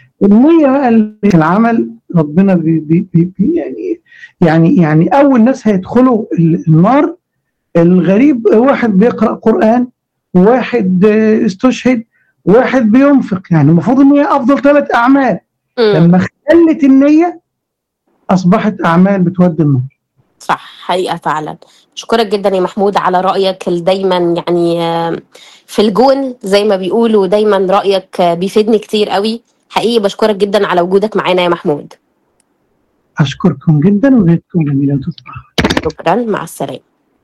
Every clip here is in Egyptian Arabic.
النيه بقى اللي في العمل ربنا بي بي بي بي يعني يعني يعني اول ناس هيدخلوا النار الغريب واحد بيقرا قران وواحد استشهد واحد بينفق يعني المفروض ان هي افضل ثلاث اعمال مم. لما اختلت النيه اصبحت اعمال بتودي النار صح حقيقة فعلا أشكرك جدا يا محمود على رأيك اللي دايما يعني آه، في الجون زي ما بيقولوا دايما رأيك آه، بيفيدني كتير قوي حقيقي بشكرك جدا على وجودك معانا يا محمود اشكركم جدا وليلتكم جميله انتم شكرا مع السلامة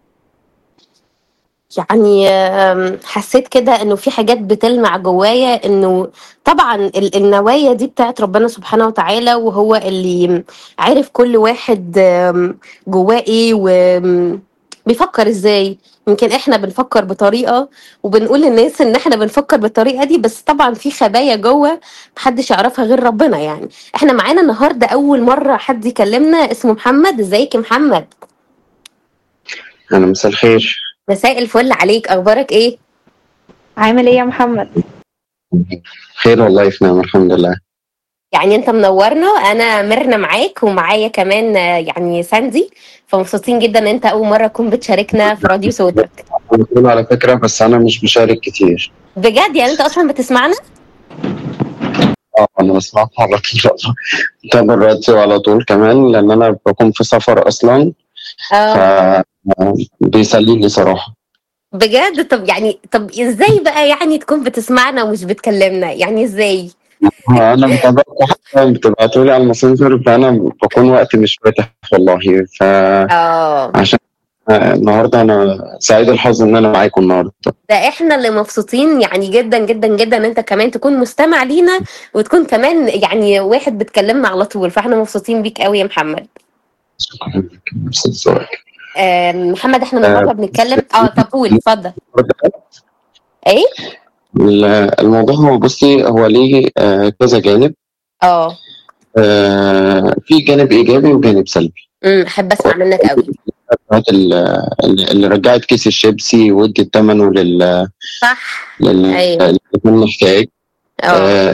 يعني آم، حسيت كده انه في حاجات بتلمع جوايا انه طبعا ال- النوايا دي بتاعت ربنا سبحانه وتعالى وهو اللي عارف كل واحد آم، جواه ايه وبيفكر ازاي يمكن احنا بنفكر بطريقة وبنقول للناس ان احنا بنفكر بالطريقة دي بس طبعا في خبايا جوه محدش يعرفها غير ربنا يعني احنا معانا النهاردة اول مرة حد يكلمنا اسمه محمد ازيك يا محمد أنا مساء الخير مساء الفل عليك اخبارك ايه عامل ايه يا محمد خير والله في نعم الحمد لله يعني انت منورنا انا مرنا معاك ومعايا كمان آه، يعني ساندي فمبسوطين جدا ان انت اول مره تكون بتشاركنا في راديو صوتك أنا بقول على فكرة بس أنا مش مشارك كتير بجد يعني انت اصلا بتسمعنا اه أنا بسمعها على طول بتابع الراديو على طول كمان لأن أنا بكون في سفر أصلا اه ف بيسليني صراحة بجد طب يعني طب ازاي بقى يعني تكون بتسمعنا ومش بتكلمنا يعني ازاي أنا متابعكم حتى بتبعتوا لي على الماسنجر فأنا بكون وقت مش فاتح والله ف اه النهارده أنا سعيد الحظ إن أنا معاكم النهارده ده احنا اللي مبسوطين يعني جدا جدا جدا ان انت كمان تكون مستمع لينا وتكون كمان يعني واحد بتكلمنا على طول فاحنا مبسوطين بيك قوي يا محمد شكرا لك مبسوط ذوقك. آم، محمد احنا النهارده بنتكلم اه طب قول اتفضل ايه الموضوع هو بصي هو ليه آه، كذا جانب اه آه، في جانب ايجابي وجانب سلبي امم احب اسمع منك قوي الفترات ال- اللي رجعت كيس الشيبسي وادت ثمنه لل صح لل أيوة. اللي كان محتاج اه آه،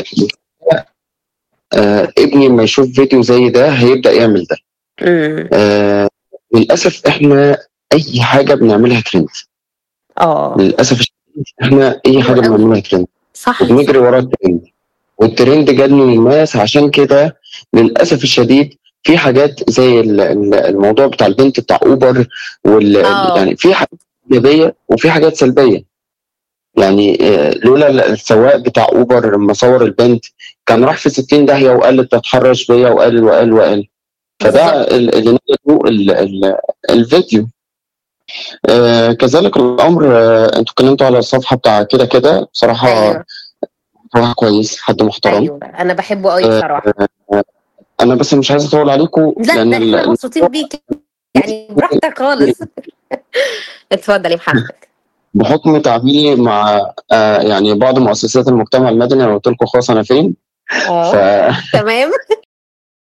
آه، ابني لما يشوف فيديو زي ده هيبدا يعمل ده امم آه، للاسف احنا اي حاجه بنعملها ترند اه للاسف الشديد احنا اي حاجه أوي. بنعملها ترند صح وبنجري ورا الترند والترند جالنا للناس عشان كده للاسف الشديد في حاجات زي ال- ال- الموضوع بتاع البنت بتاع اوبر وال آه. يعني في حاجات ايجابيه وفي حاجات سلبيه يعني آه، لولا السواق بتاع اوبر لما صور البنت كان راح في 60 داهيه وقال تتحرش بيا وقال وقال وقال فده بالظبط. ال- اللي نقلته ال- ال- الفيديو آه كذلك الامر آه انتوا اتكلمتوا على الصفحه بتاع كده كده بصراحه ايوه هو كويس حد محترم ايوه انا بحبه قوي آه، بصراحه انا بس مش عايز اطول عليكم لا لان ده ال- احنا مبسوطين بيك يعني براحتك خالص اتفضل يا محمد بحكم تعاملي مع آه يعني بعض مؤسسات المجتمع المدني انا قلت لكم خلاص انا فين ف اه تمام